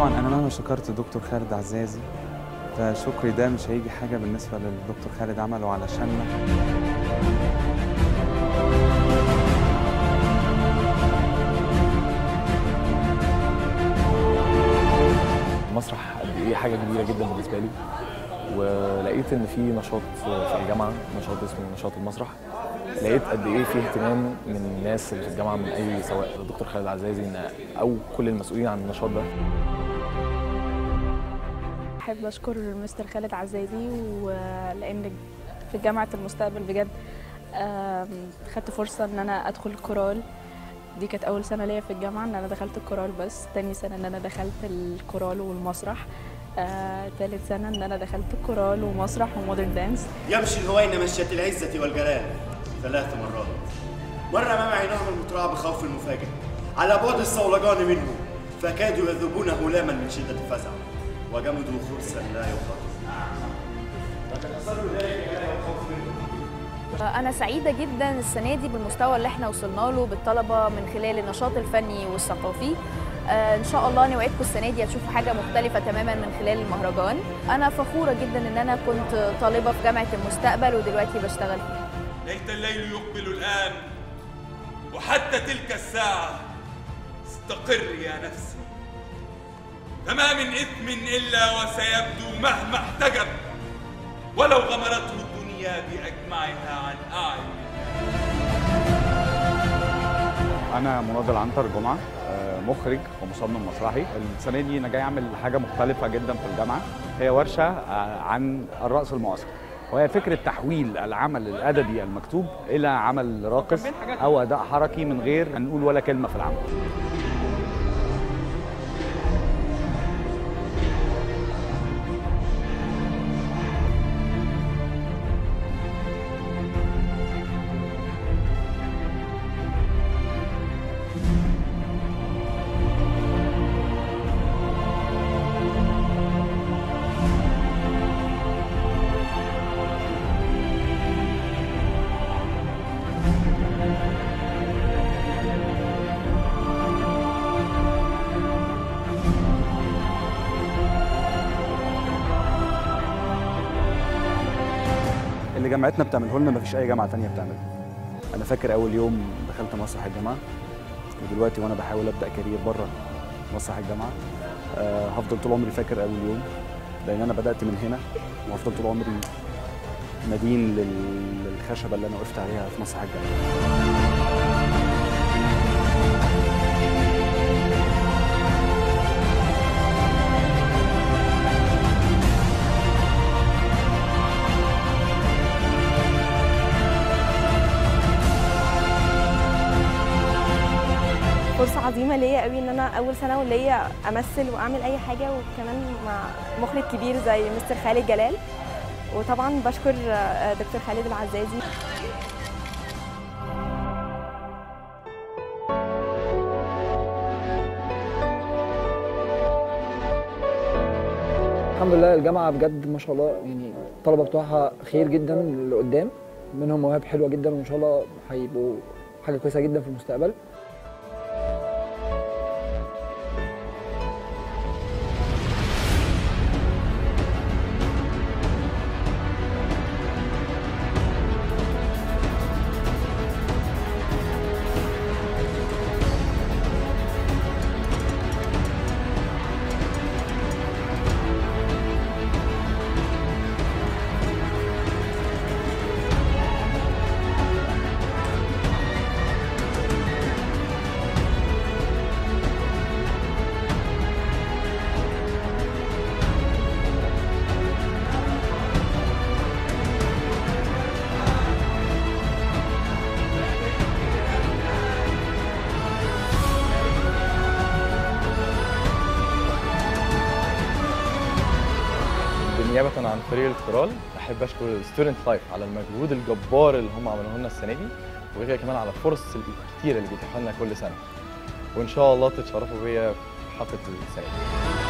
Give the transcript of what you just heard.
طبعا انا مهما شكرت الدكتور خالد عزازي فشكري ده مش هيجي حاجه بالنسبه للدكتور خالد عمله علشاننا المسرح قد ايه حاجه كبيره جدا بالنسبه لي ولقيت ان في نشاط في الجامعه نشاط اسمه نشاط المسرح لقيت قد ايه في اهتمام من الناس اللي في الجامعه من اي سواء الدكتور خالد عزازي إن- او كل المسؤولين عن النشاط ده احب اشكر مستر خالد عزازي ولان في جامعه المستقبل بجد آم، خدت فرصه ان انا ادخل كورال دي كانت اول سنه ليا في الجامعه ان انا دخلت الكورال بس تاني سنه ان انا دخلت الكورال والمسرح آه، تالت سنه ان انا دخلت الكورال ومسرح ومودرن دانس يمشي الهوين مشية العزة والجلال ثلاث مرات مر أمام عينهم المطرعة بخوف المفاجئ على بعد الصولجان منه فكادوا يذوبون هلاما من شدة الفزع وجمدوا خرسا لا يقاوم لقد أصروا ذلك لا يخاف منه أنا سعيدة جدا السنة دي بالمستوى اللي احنا وصلنا له بالطلبة من خلال النشاط الفني والثقافي آه، إن شاء الله نوعدكم السنة دي هتشوفوا حاجة مختلفة تماما من خلال المهرجان أنا فخورة جدا إن أنا كنت طالبة في جامعة المستقبل ودلوقتي بشتغل فيها ليت الليل يقبل الآن وحتى تلك الساعة استقر يا نفسي فما من إثم إلا وسيبدو مهما احتجب ولو غمرته الدنيا بأجمعها عن أعين انا مناضل عنتر جمعه آه، مخرج ومصمم مسرحي السنه دي انا جاي اعمل حاجه مختلفه جدا في الجامعه هي ورشه آه، عن الرقص المعاصر وهي فكره تحويل العمل الادبي المكتوب الى عمل راقص او اداء حركي من غير ان نقول ولا كلمه في العمل اللي جامعتنا بتعمله لنا مفيش اي جامعه تانية بتعمله انا فاكر اول يوم دخلت مسرح الجامعه ودلوقتي وانا بحاول ابدا كارير بره مسرح الجامعه أه هفضل طول عمري فاكر اول يوم لان انا بدات من هنا وهفضل طول عمري مدين لل- للخشبه اللي انا وقفت عليها في مسرح الجامعه فرصة عظيمة ليا قوي ان انا اول سنة وليا امثل واعمل اي حاجة وكمان مع مخرج كبير زي مستر خالد جلال وطبعا بشكر آه، دكتور خالد العزازي الحمد لله الجامعة بجد ما شاء الله يعني الطلبة بتوعها خير جدا لقدام منهم مواهب حلوة جدا وإن شاء الله هيبقوا حاجة كويسة جدا في المستقبل بالنيابه عن فريق الكورال احب اشكر الستودنت لايف على المجهود الجبار اللي هم عملوه لنا السنه دي وغير كده كمان على الفرص الكتيره اللي بيتيحوا لنا كل سنه وان شاء الله تتشرفوا بيا في حفله السنه دي